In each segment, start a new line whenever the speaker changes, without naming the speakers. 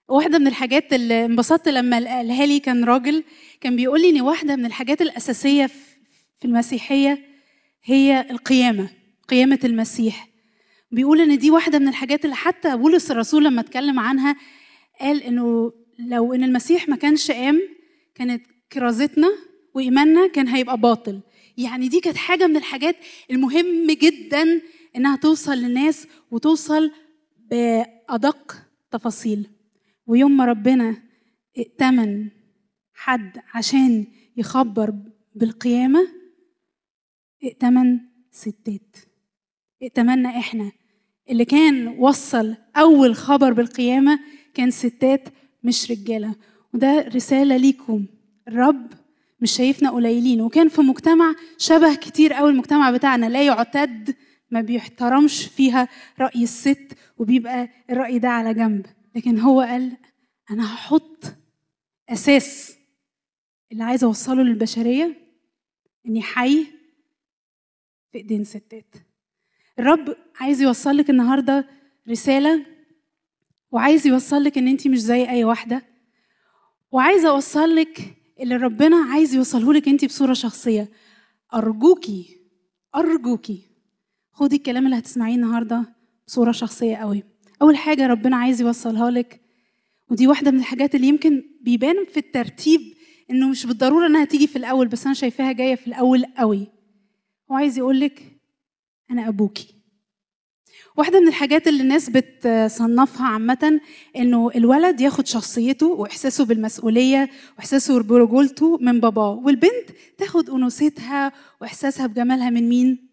واحدة من الحاجات اللي انبسطت لما قالها لي كان راجل كان بيقول لي إن واحدة من الحاجات الأساسية في المسيحية هي القيامة قيامة المسيح بيقول إن دي واحدة من الحاجات اللي حتى بولس الرسول لما اتكلم عنها قال إنه لو إن المسيح ما كانش قام كانت كرازتنا وإيماننا كان هيبقى باطل يعني دي كانت حاجة من الحاجات المهم جدا إنها توصل للناس وتوصل بأدق تفاصيل ويوم ما ربنا ائتمن حد عشان يخبر بالقيامة ائتمن ستات ائتمنا احنا اللي كان وصل أول خبر بالقيامة كان ستات مش رجالة وده رسالة ليكم الرب مش شايفنا قليلين وكان في مجتمع شبه كتير قوي المجتمع بتاعنا لا يعتد ما بيحترمش فيها رأي الست وبيبقى الرأي ده على جنب لكن هو قال أنا هحط أساس اللي عايزة أوصله للبشرية إني حي في إيدين ستات الرب عايز يوصل لك النهاردة رسالة وعايز يوصل لك إن أنت مش زي أي واحدة وعايزة أوصل لك اللي ربنا عايز يوصله لك أنت بصورة شخصية أرجوكي أرجوكي خدي الكلام اللي هتسمعيه النهاردة بصورة شخصية قوي أول حاجة ربنا عايز يوصلها لك ودي واحدة من الحاجات اللي يمكن بيبان في الترتيب إنه مش بالضرورة إنها تيجي في الأول بس أنا شايفاها جاية في الأول قوي هو عايز يقول لك أنا أبوكي واحدة من الحاجات اللي الناس بتصنفها عامة إنه الولد ياخد شخصيته وإحساسه بالمسؤولية وإحساسه برجولته من باباه والبنت تاخد أنوثتها وإحساسها بجمالها من مين؟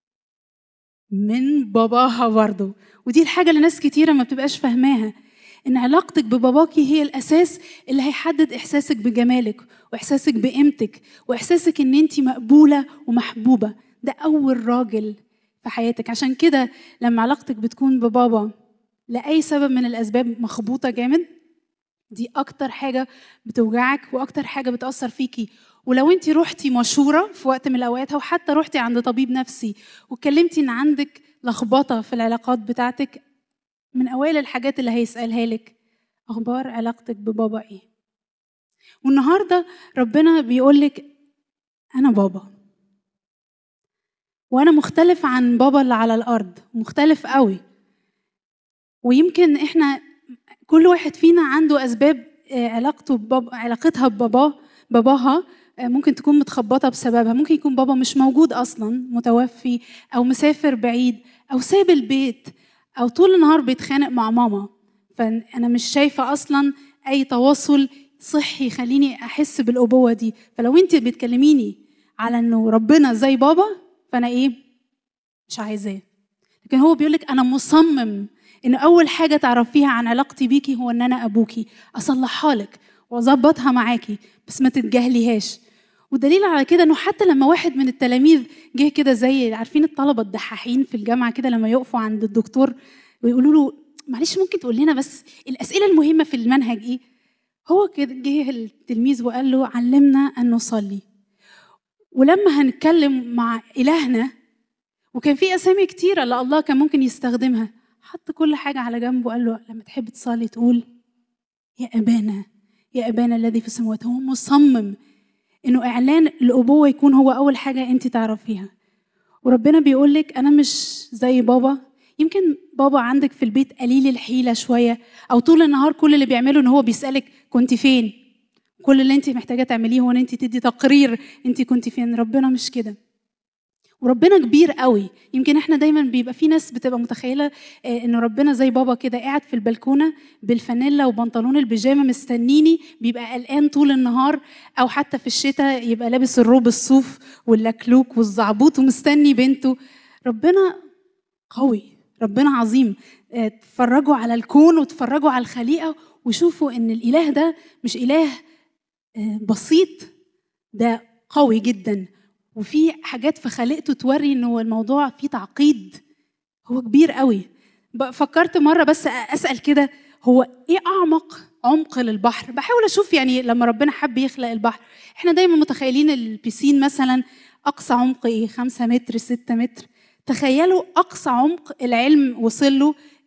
من باباها برضه ودي الحاجة اللي ناس كتيرة ما بتبقاش فاهماها إن علاقتك بباباكي هي الأساس اللي هيحدد إحساسك بجمالك وإحساسك بقيمتك وإحساسك إن أنت مقبولة ومحبوبة ده أول راجل في حياتك عشان كده لما علاقتك بتكون ببابا لأي سبب من الأسباب مخبوطة جامد دي أكتر حاجة بتوجعك وأكتر حاجة بتأثر فيكي ولو انت رحتي مشورة في وقت من الأوقات أو حتى رحتي عند طبيب نفسي واتكلمتي إن عندك لخبطة في العلاقات بتاعتك من أوائل الحاجات اللي هيسألها لك أخبار علاقتك ببابا إيه والنهاردة ربنا بيقول لك أنا بابا وأنا مختلف عن بابا اللي على الأرض مختلف قوي ويمكن إحنا كل واحد فينا عنده أسباب علاقته ببابا علاقتها بباباه باباها ممكن تكون متخبطه بسببها ممكن يكون بابا مش موجود اصلا متوفي او مسافر بعيد او ساب البيت او طول النهار بيتخانق مع ماما فانا مش شايفه اصلا اي تواصل صحي يخليني احس بالابوه دي فلو انت بتكلميني على انه ربنا زي بابا فانا ايه مش عايزاه لكن هو بيقول لك انا مصمم ان اول حاجه تعرفيها عن علاقتي بيكي هو ان انا ابوكي اصلحها لك واظبطها معاكي بس ما تتجاهليهاش ودليل على كده انه حتى لما واحد من التلاميذ جه كده زي عارفين الطلبه الدحاحين في الجامعه كده لما يقفوا عند الدكتور ويقولوا له معلش ممكن تقول لنا بس الاسئله المهمه في المنهج ايه هو كده جه التلميذ وقال له علمنا ان نصلي ولما هنتكلم مع الهنا وكان في اسامي كتيره اللي الله كان ممكن يستخدمها حط كل حاجه على جنبه وقال له لما تحب تصلي تقول يا ابانا يا ابانا الذي في السماوات هو مصمم انه اعلان الابوه يكون هو اول حاجه انت تعرفيها وربنا بيقول لك انا مش زي بابا يمكن بابا عندك في البيت قليل الحيله شويه او طول النهار كل اللي بيعمله ان هو بيسالك كنت فين كل اللي انت محتاجه تعمليه هو ان انت تدي تقرير انت كنت فين ربنا مش كده وربنا كبير قوي يمكن احنا دايما بيبقى في ناس بتبقى متخيله ان ربنا زي بابا كده قاعد في البلكونه بالفانيلا وبنطلون البيجامه مستنيني بيبقى قلقان طول النهار او حتى في الشتاء يبقى لابس الروب الصوف واللكلوك والزعبوط ومستني بنته ربنا قوي ربنا عظيم اتفرجوا على الكون وتفرجوا على الخليقه وشوفوا ان الاله ده مش اله بسيط ده قوي جدا وفي حاجات في خلقته توري ان هو الموضوع فيه تعقيد هو كبير قوي فكرت مره بس اسال كده هو ايه اعمق عمق للبحر بحاول اشوف يعني لما ربنا حب يخلق البحر احنا دايما متخيلين البيسين مثلا اقصى عمق ايه خمسة متر ستة متر تخيلوا اقصى عمق العلم وصل له